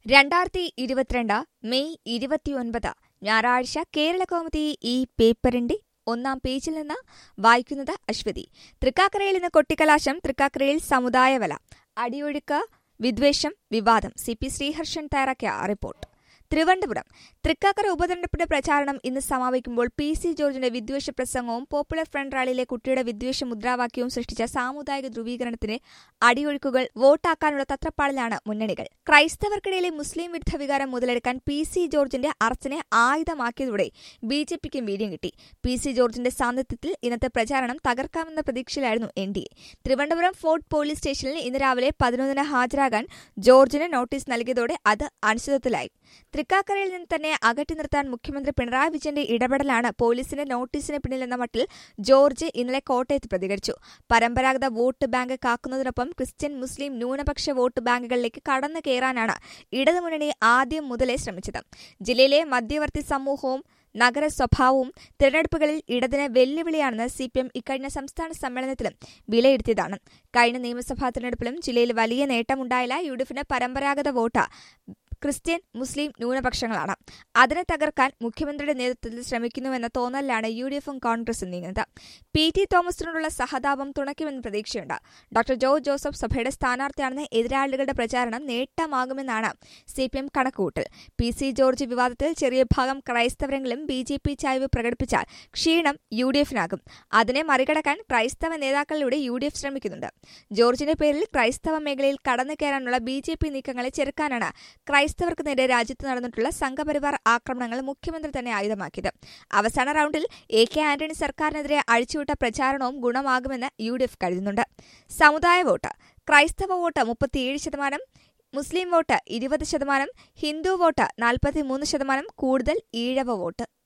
രണ്ടായിരത്തി ഇരുപത്തിരണ്ട് മെയ് ഇരുപത്തിയൊൻപത് ഞായറാഴ്ച കേരള കൗമുദി ഈ പേപ്പറിന്റെ ഒന്നാം പേജിൽ നിന്ന് വായിക്കുന്നത് അശ്വതി തൃക്കാക്കരയിൽ ഇന്ന് കൊട്ടിക്കലാശം തൃക്കാക്കരയിൽ സമുദായവല അടിയൊഴുക്ക് വിദ്വേഷം വിവാദം സി പി ശ്രീഹർഷൻ തയ്യാറാക്കിയ റിപ്പോർട്ട് തിരുവനന്തപുരം തൃക്കാക്കര ഉപതെരഞ്ഞെടുപ്പിന്റെ പ്രചാരണം ഇന്ന് സമാപിക്കുമ്പോൾ പി സി ജോർജിന്റെ വിദ്വേഷ പ്രസംഗവും പോപ്പുലർ ഫ്രണ്ട് റാലിയിലെ കുട്ടിയുടെ വിദ്വേഷ മുദ്രാവാക്യവും സൃഷ്ടിച്ച സാമുദായിക ധ്രുവീകരണത്തിന് അടിയൊഴുക്കുകൾ വോട്ടാക്കാനുള്ള തത്രപ്പാടിലാണ് മുന്നണികൾ ക്രൈസ്തവർക്കിടയിലെ മുസ്ലിം വിരുദ്ധ വികാരം മുതലെടുക്കാൻ പി സി ജോർജിന്റെ അറസ്റ്റിനെ ആയുധമാക്കിയതോടെ ബി ജെ പിക്കും വീര്യം കിട്ടി പി സി ജോർജിന്റെ സാന്നിധ്യത്തിൽ ഇന്നത്തെ പ്രചാരണം തകർക്കാമെന്ന പ്രതീക്ഷയിലായിരുന്നു N D A Thiruvananthapuram fort police സ്റ്റേഷനിൽ ഇന്ന് രാവിലെ പതിനൊന്നിന് ഹാജരാകാൻ ജോർജിന് നോട്ടീസ് നൽകിയതോടെ അത് അനിശ്ചിതത്വത്തിലായി തൃക്കാക്കരയിൽ നിന്ന് തന്നെ അകറ്റി നിർത്താൻ മുഖ്യമന്ത്രി പിണറായി വിജയന്റെ ഇടപെടലാണ് പോലീസിന്റെ നോട്ടീസിന് പിന്നിലെന്ന മട്ടിൽ ജോർജ് ഇന്നലെ കോട്ടയത്ത് പ്രതികരിച്ചു പരമ്പരാഗത വോട്ട് ബാങ്ക് കാക്കുന്നതിനൊപ്പം ക്രിസ്ത്യൻ മുസ്ലിം ന്യൂനപക്ഷ വോട്ട് ബാങ്കുകളിലേക്ക് കടന്നു കയറാനാണ് ഇടതുമുന്നണി ആദ്യം മുതലേ ശ്രമിച്ചത് ജില്ലയിലെ മധ്യവർത്തി സമൂഹവും നഗര സ്വഭാവവും തിരഞ്ഞെടുപ്പുകളിൽ ഇടതിന് വെല്ലുവിളിയാണെന്ന് സി പി എം ഇക്കഴിഞ്ഞ സംസ്ഥാന സമ്മേളനത്തിലും വിലയിരുത്തിയതാണ് കഴിഞ്ഞ നിയമസഭാ തിരഞ്ഞെടുപ്പിലും ജില്ലയിൽ വലിയ നേട്ടമുണ്ടായില്ല യു ഡി എഫിന് പരമ്പരാഗത വോട്ട് ക്രിസ്ത്യൻ മുസ്ലിം ന്യൂനപക്ഷങ്ങളാണ് അതിനെ തകർക്കാൻ മുഖ്യമന്ത്രിയുടെ നേതൃത്വത്തിൽ ശ്രമിക്കുന്നുവെന്ന തോന്നലിലാണ് യു ഡി എഫും കോൺഗ്രസും നീങ്ങുന്നത് പി ടി തോമസിനോടുള്ള സഹതാപം തുണയ്ക്കുമെന്ന് പ്രതീക്ഷയുണ്ട് ഡോക്ടർ ജോ ജോസഫ് സഭയുടെ സ്ഥാനാർത്ഥിയാണെന്ന എതിരാളികളുടെ പ്രചാരണം നേട്ടമാകുമെന്നാണ് സി പി എം കണക്കുകൂട്ടൽ പി സി ജോർജ് വിവാദത്തിൽ ചെറിയ ഭാഗം ക്രൈസ്തവരെങ്കിലും ബി ജെ പി ചായ്വ് പ്രകടിപ്പിച്ചാൽ ക്ഷീണം യു ഡി എഫിനാകും അതിനെ മറികടക്കാൻ ക്രൈസ്തവ നേതാക്കളിലൂടെ യു ഡി എഫ് ശ്രമിക്കുന്നുണ്ട് ജോർജിന്റെ പേരിൽ ക്രൈസ്തവ മേഖലയിൽ കടന്നു കയറാനുള്ള ബി ജെ പി നീക്കങ്ങളെ ചെറുക്കാനാണ് ക്രൈസ്തവർക്ക് നേരെ രാജ്യത്ത് നടന്നിട്ടുള്ള സംഘപരിവാർ ആക്രമണങ്ങൾ മുഖ്യമന്ത്രി തന്നെ ആയുധമാക്കിയത് അവസാന റൌണ്ടിൽ എ കെ ആന്റണി സർക്കാരിനെതിരെ അഴിച്ചുവിട്ട പ്രചാരണവും ഗുണമാകുമെന്ന് യു ഡി എഫ് കരുതുന്നുണ്ട് സമുദായ വോട്ട് ക്രൈസ്തവ വോട്ട് മുപ്പത്തിയേഴ് ശതമാനം മുസ്ലിം വോട്ട് ഇരുപത് ശതമാനം ഹിന്ദു വോട്ട് നാൽപ്പത്തിമൂന്ന് ശതമാനം കൂടുതൽ ഈഴവ വോട്ട്